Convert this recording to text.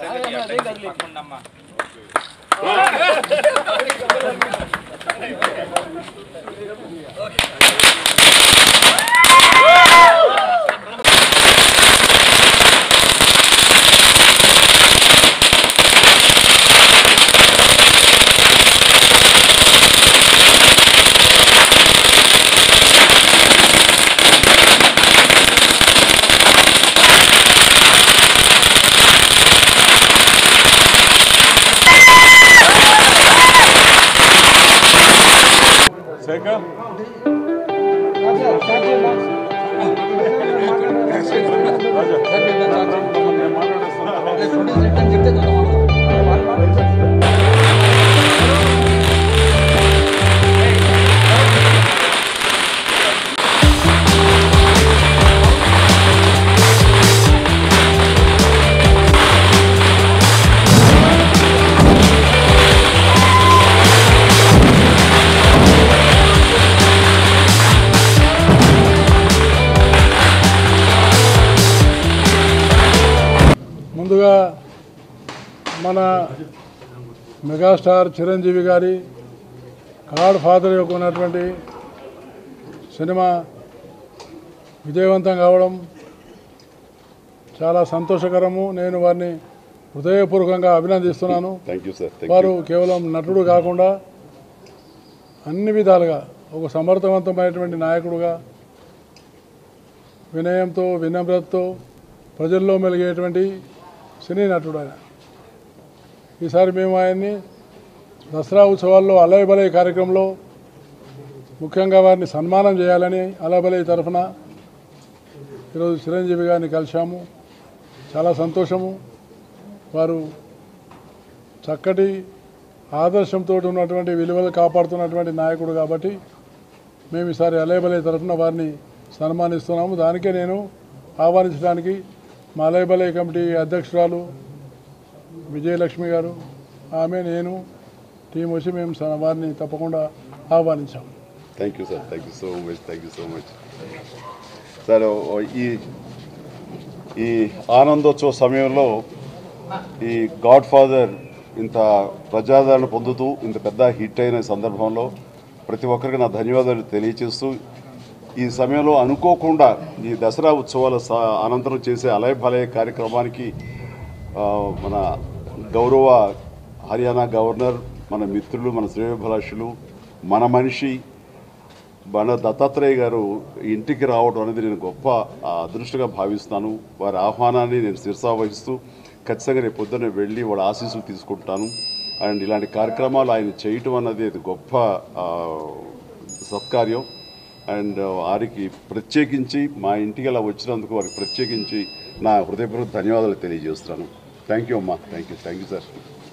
పక్కundమ్మా. శేఖర్ ముందుగా మన మెగాస్టార్ చిరంజీవి గారి గాడ్ ఫాదర్ యొక్క ఉన్నటువంటి సినిమా విజయవంతం కావడం చాలా సంతోషకరము నేను వారిని హృదయపూర్వకంగా అభినందిస్తున్నాను థ్యాంక్ యూ సార్ థ్యాంక్ వారు కేవలం నటుడు కాకుండా అన్ని విధాలుగా ఒక సమర్థవంతమైనటువంటి నాయకుడుగా వినయంతో వినమ్రతతో ప్రజల్లో మెలిగేటువంటి సినీ నటుడు ఆయన ఈసారి మేము ఆయన్ని దసరా ఉత్సవాల్లో అలయబలయ కార్యక్రమంలో ముఖ్యంగా వారిని సన్మానం చేయాలని అలయబలయ తరఫున ఈరోజు చిరంజీవి గారిని కలిశాము చాలా సంతోషము వారు చక్కటి ఆదర్శంతో ఉన్నటువంటి విలువలు కాపాడుతున్నటువంటి నాయకుడు కాబట్టి మేము ఈసారి అలయబలే తరఫున వారిని సన్మానిస్తున్నాము దానికే నేను ఆహ్వానించడానికి మా అలయబలయ కమిటీ అధ్యక్షురాలు విజయలక్ష్మి గారు ఆమె నేను టీం వచ్చి మేము స- వారిని తప్పకుండా ఆహ్వానించాము thank you sir thank you so much thank you so much sir ఓ ఈ ఈ ఆనందోత్సవ సమయంలో ఈ గాడ్ ఫాదర్ ఇంత ప్రజాదరణ పొందుతూ ఇంత పెద్ద హిట్ అయిన సందర్భంలో ప్రతి ఒక్కరికి నా ధన్యవాదాలు తెలియచేస్తూ ఈ సమయంలో అనుకోకుండా ఈ దసరా ఉత్సవాల స- అనంతరం చేసే అలయ భలయ కార్యక్రమానికి ఆ, మన గౌరవ హర్యానా గవర్నర్ మన మిత్రులు మన శ్రేయోభిలాషులు మన మనిషి మన దత్తాత్రేయ గారు ఇంటికి రావడం అనేది నేను గొప్ప ఆ, అదృష్టంగా భావిస్తాను వారి ఆహ్వానాన్ని నేను శిరసావహిస్తూ ఖచ్చితంగా రేపు పొద్దున్నే వెళ్ళి వాళ్ళ ఆశీస్సులు తీసుకుంటాను అండ్ ఇలాంటి కార్యక్రమాలు ఆయన చేయటం అన్నది అది గొప్ప ఆ, సత్కార్యం అండ్ వారికి ప్రత్యేకించి మా ఇంటికి అలా వచ్చినందుకు వారికి ప్రత్యేకించి నా హృదయపూర్వక ధన్యవాదాలు తెలియజేస్తున్నాను థ్యాంక్ యూ అమ్మా thank you thank you sir